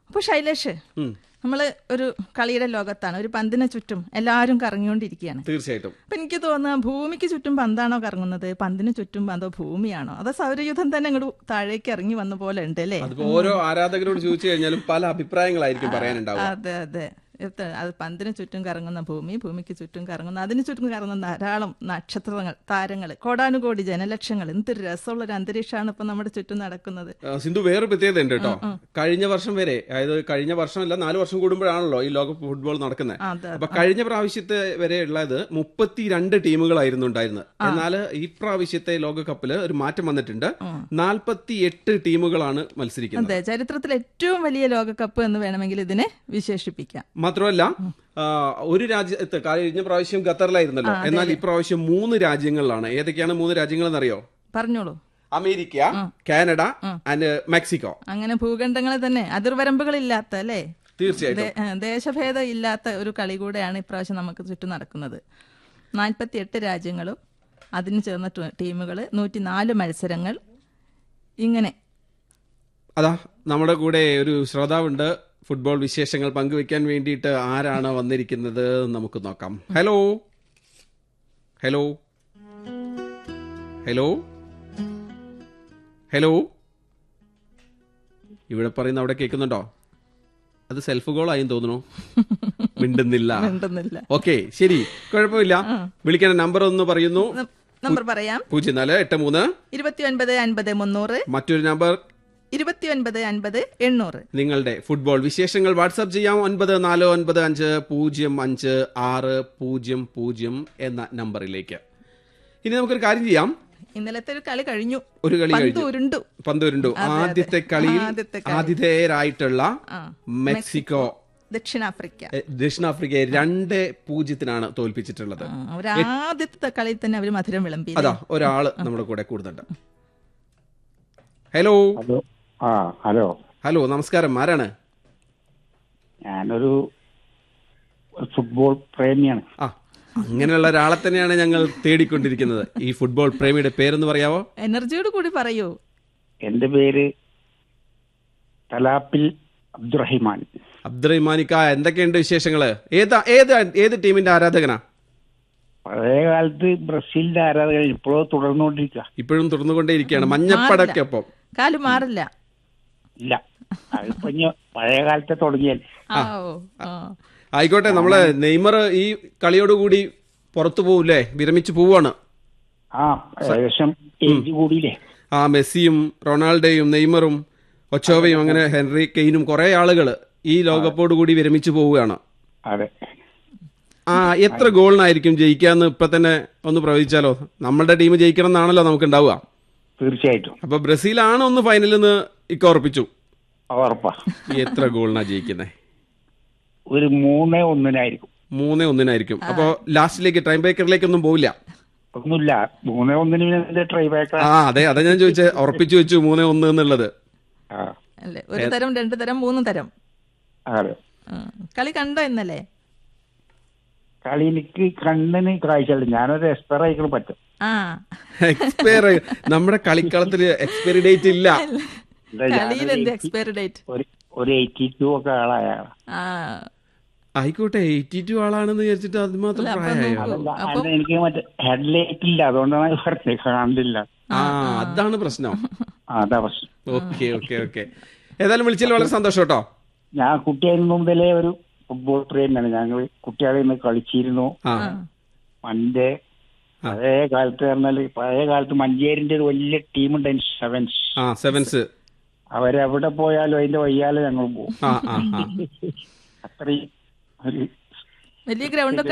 അപ്പോൾ ശൈലേഷ് ഉം, നമ്മൾ ഒരു കളിയുടെ ലോകത്താണ് ഒരു പന്തിന് ചുറ്റും എല്ലാവരും കറങ്ങിക്കൊണ്ടിരിക്കുകയാണ് തീർച്ചയായിട്ടും അപ്പൊ എനിക്ക് തോന്നുക ഭൂമിക്ക് ചുറ്റും പന്താണോ കറങ്ങുന്നത് പന്തിന് ചുറ്റും അതോ ഭൂമിയാണോ അതോ സൗരയുധം തന്നെ അങ്ങോട്ട് താഴേക്ക് ഇറങ്ങി വന്ന പോലെ ഉണ്ട് അല്ലേ അതിപ്പോ ഓരോ ആരാധകരോട് ചോദിച്ചു കഴിഞ്ഞാലും പല അഭിപ്രായങ്ങളായിരിക്കും പറയാനുണ്ടാവുക അതെ അതെ ഇത് അത് പന്തിന് ചുറ്റും കറങ്ങുന്ന ഭൂമി ഭൂമിക്ക് ചുറ്റും കറങ്ങുന്ന അതിന് ചുറ്റും കറങ്ങുന്ന ധാരാളം നക്ഷത്രങ്ങൾ താരങ്ങൾ കോടാനുകോടി ജനലക്ഷങ്ങൾ എന്തൊരു രസമുള്ള ഒരു അന്തരീക്ഷമാണ് ഇപ്പൊ നമ്മുടെ ചുറ്റും നടക്കുന്നത് ആ, സിന്ധു വേറെ പ്രത്യേകത ഉണ്ട് കേട്ടോ കഴിഞ്ഞ വർഷം വരെ അതായത് കഴിഞ്ഞ വർഷമല്ല നാല് വർഷം കൂടുമ്പോഴാണല്ലോ ഈ ലോക ഫുട്ബോൾ നടക്കുന്നത് അതെ അപ്പൊ കഴിഞ്ഞ പ്രാവശ്യത്തെ വരെ ഉള്ളത് മുപ്പത്തിരണ്ട് ടീമുകളായിരുന്നു ഉണ്ടായിരുന്നത് എന്നാൽ ഈ പ്രാവശ്യത്തെ ലോകകപ്പില് ഒരു മാറ്റം വന്നിട്ടുണ്ട് നാൽപ്പത്തി എട്ട് ടീമുകളാണ് മത്സരിക്കുന്നത് അതെ ചരിത്രത്തിൽ ഏറ്റവും വലിയ ലോകകപ്പ് എന്ന് വേണമെങ്കിൽ ഇതിനെ വിശേഷിപ്പിക്കാം മാത്രമല്ല ആ, ഒരു രാജ്യത്ത് കഴിഞ്ഞ പ്രാവശ്യം ഖത്തറിലായിരുന്നല്ലോ എന്നാൽ ഇപ്രാവശ്യം മൂന്ന് രാജ്യങ്ങളിലാണ് ഏതൊക്കെയാണ് മൂന്ന് രാജ്യങ്ങൾ എന്നറിയോ പറഞ്ഞോളൂ അമേരിക്ക കാനഡ ആൻഡ് മെക്സിക്കോ അങ്ങനെ ഭൂഖണ്ഡങ്ങൾ തന്നെ അതിർവരമ്പുകളില്ലാത്ത അല്ലേ തീർച്ചയായിട്ടും ദേ- ഏ, ദേശഭേദം ഇല്ലാത്ത ഒരു കളി കൂടെയാണ് ഇപ്രാവശ്യം നമുക്ക് ചുറ്റും നടക്കുന്നത് നാൽപ്പത്തി എട്ട് രാജ്യങ്ങളും അതിന് ചേർന്ന ടീമുകൾ നൂറ്റി നാല് മത്സരങ്ങൾ ഇങ്ങനെ അതാ നമ്മുടെ കൂടെ ഒരു ശ്രോതാവുണ്ട് ഫുട്ബോൾ വിശേഷങ്ങൾ പങ്കുവെക്കാൻ വേണ്ടിയിട്ട് ആരാണ് വന്നിരിക്കുന്നത് നമുക്ക് നോക്കാം ഹലോ ഹലോ ഹലോ ഹലോ ഇവിടെ പറയുന്ന അവിടെ കേൾക്കുന്നുണ്ടോ അത് സെൽഫ് ഗോൾ ആയി തോന്നുന്നു മിണ്ടുന്നില്ല ഉണ്ടെന്നില്ല ഓക്കെ ശരി കുഴപ്പമില്ല വിളിക്കേണ്ട നമ്പർ ഒന്ന് പറയുന്നു നമ്പർ പറയാം പൂജ്യം നാല് എട്ട് മൂന്ന് ഇരുപത്തി ഒൻപത് അൻപത് മുന്നൂറ് മറ്റൊരു നമ്പർ ഇരുപത്തി ഒൻപത് അൻപത് എണ്ണൂറ് നിങ്ങളുടെ ഫുട്ബോൾ വിശേഷങ്ങൾ വാട്സാപ്പ് ചെയ്യാം ഒൻപത് നാല് ഒൻപത് അഞ്ച് പൂജ്യം അഞ്ച് ആറ് പൂജ്യം പൂജ്യം എന്ന നമ്പറിലേക്ക് ഇനി നമുക്കൊരു കാര്യം ചെയ്യാം ഇന്നലത്തെ ഒരു കളി കഴിഞ്ഞു ഒരു കളി പന്ത് കഴിഞ്ഞു ഉരുണ്ടു പന്ത് ഉരുണ്ടു അതെ, അതെ. ആദ്യത്തെ കളിയിൽ ആദ്യത്തെ കളി. ആതിഥേയരായിട്ടുള്ള ആ മെക്സിക്കോ ദക്ഷിണാഫ്രിക്ക എ, ദക്ഷിണാഫ്രിക്കയെ രണ്ട് പൂജ്യത്തിനാണ് തോൽപ്പിച്ചിട്ടുള്ളത് ആ, ഒരു ആദ്യത്തെ കളിയിൽ തന്നെ അവര് മധുരം വിളമ്പി അതാ ഒരാള് നമ്മുടെ കൂടെ കൂടുന്നുണ്ട് ഹലോ ഹലോ ആ ഹലോ ഹലോ നമസ്കാരം ആരാണ് ഞാനൊരു ഫുട്ബോൾ പ്രേമിയാണ് ആ അങ്ങനെയുള്ള ഒരാളെ തന്നെയാണ് ഞങ്ങൾ തേടിക്കൊണ്ടിരിക്കുന്നത് ഈ ഫുട്ബോൾ പ്രേമിയുടെ പേരെന്ന് പറയാവോ എനർജിയോട് കൂടി പറയൂ എൻ്റെ പേര് തലാപ്പിൽ അബ്ദുറഹിമാൻ അബ്ദുറഹിമാനിക്ക എന്തൊക്കെയുണ്ട് വിശേഷങ്ങള് ഏതാ ഏത് ഏത് ടീമിന്റെ ആരാധകനാ പഴയ കാലത്ത് ബ്രസീലിന്റെ ആരാധകൻ ഇപ്പോഴും തുടർന്നുകൊണ്ടിരിക്കുക ഇപ്പോഴും തുറന്നുകൊണ്ടേയിരിക്കുകയാണ് മഞ്ഞപ്പടക്കൊപ്പം കാല് മാറില്ല ഇല്ല അതിപ്പോ ഇനി പഴയ കാലത്തെ തുടങ്ങിയാൽ ആ ഓ ആ. ആയിക്കോട്ടെ നമ്മള് നെയ്മർ ഈ കളിയോടുകൂടി പുറത്തു പോവില്ലേ വിരമിച്ചു പോവാണ് ആ ഏകദേശം ഏജ് കൂടിയില്ലേ ആ മെസ്സിയും റൊണാൾഡോയും നെയ്മറും ഒച്ചോവയും അങ്ങനെ ഹെൻറി കെയിനും കുറെ ആളുകൾ ഈ ലോകകപ്പോട് കൂടി വിരമിച്ചു പോവുകയാണ് അതെ ആ എത്ര ഗോളിനായിരിക്കും ജയിക്കാന്ന് ഇപ്പൊ തന്നെ ഒന്ന് പ്രവചിച്ചാലോ നമ്മളുടെ ടീം ജയിക്കണം എന്നാണല്ലോ നമുക്ക് ഉണ്ടാവുക തീർച്ചയായിട്ടും അപ്പൊ ബ്രസീലാണ് ഒന്ന് ഫൈനലിൽ നിന്ന് ഇക്ക ഉറപ്പിച്ചു ഉറപ്പാ ഈ എത്ര ഗോളിനാ ജയിക്കുന്നത് ഒരു മൂന്നേ ഒന്നിനായിരിക്കും മൂന്നേ ഒന്നിനായിരിക്കും അപ്പൊ ലാസ്റ്റിലേക്ക് ടൈം ബ്രേക്കറിലേക്കൊന്നും പോവില്ല ഒന്നുമില്ല മൂന്നേ ഒന്നിന് ട്രൈ ബാക്ക് ആ അതെ അതാ ഞാൻ ചോദിച്ചത് ഉറപ്പിച്ചു വെച്ചു മൂന്നേ ഒന്ന് എന്നുള്ളത് ആ അല്ലേ ഒരു തരം രണ്ട് തരം മൂന്ന് തരം അതെ ആ. കളി കണ്ടോ ഇന്നലെ കളി എനിക്ക് കണ്ണിന് കാഴ്ചയുണ്ട് ഞാനൊരു എക്സ്പയർ ആയിക്കണം പറ്റും ആ എക്സ്പയർ നമ്മുടെ കളിക്കളത്തിൽ എക്സ്പയറി ഡേറ്റ് ഇല്ല എന്താ കളിയിൽ ഞാനൊരു എന്ത് 80 എക്സ്പയറി ഡേറ്റ് ഒരു ഒരു എയ്റ്റി ടു ഒക്കെ ആളായാണ് ആ ആയിക്കോട്ടെ എയ്റ്റി ടു ആളാണെന്ന് വിചാരിച്ചിട്ട് അത് മാത്രം അല്ല, അപ്പൊ പ്രായമായോ നോക്കൂ. അതല്ല അപ്പം- അത് എനിക്ക് മറ്റേ ഹെഡ്ലൈറ്റ് ഇല്ല അതുകൊണ്ടാണ് പറഞ്ഞത് കാണില്ല ആ അതാണ് പ്രശ്നം ആ, അതാ പ്രശ്നം ഓക്കെ ഓക്കെ ഓക്കെ ഏതായാലും വിളിച്ചതിൽ വളരെ സന്തോഷം കേട്ടോ ഞാൻ കുട്ടിയായിരുന്നു മുതലേ ഒരു ഫുട്ബോൾ പ്രേമിയാണ് ഞങ്ങൾ കുട്ടികളെ ഇന്ന് കളിച്ചിരുന്നു ആ മന്റെ പഴയ കാലത്ത് പറഞ്ഞാല് പഴയ കാലത്ത് മഞ്ചേരിന്റെ ഒരു വലിയ ടീം ഉണ്ടായിരുന്നു സെവൻസ് ആ സെവൻസ് അവരെവിടെ പോയാലും അതിന്റെ വയ്യാലെ ഞങ്ങൾ പോകും ആ ആ ആ അത്രയും ഒരു വലിയ ഗ്രൗണ്ടൊക്കെ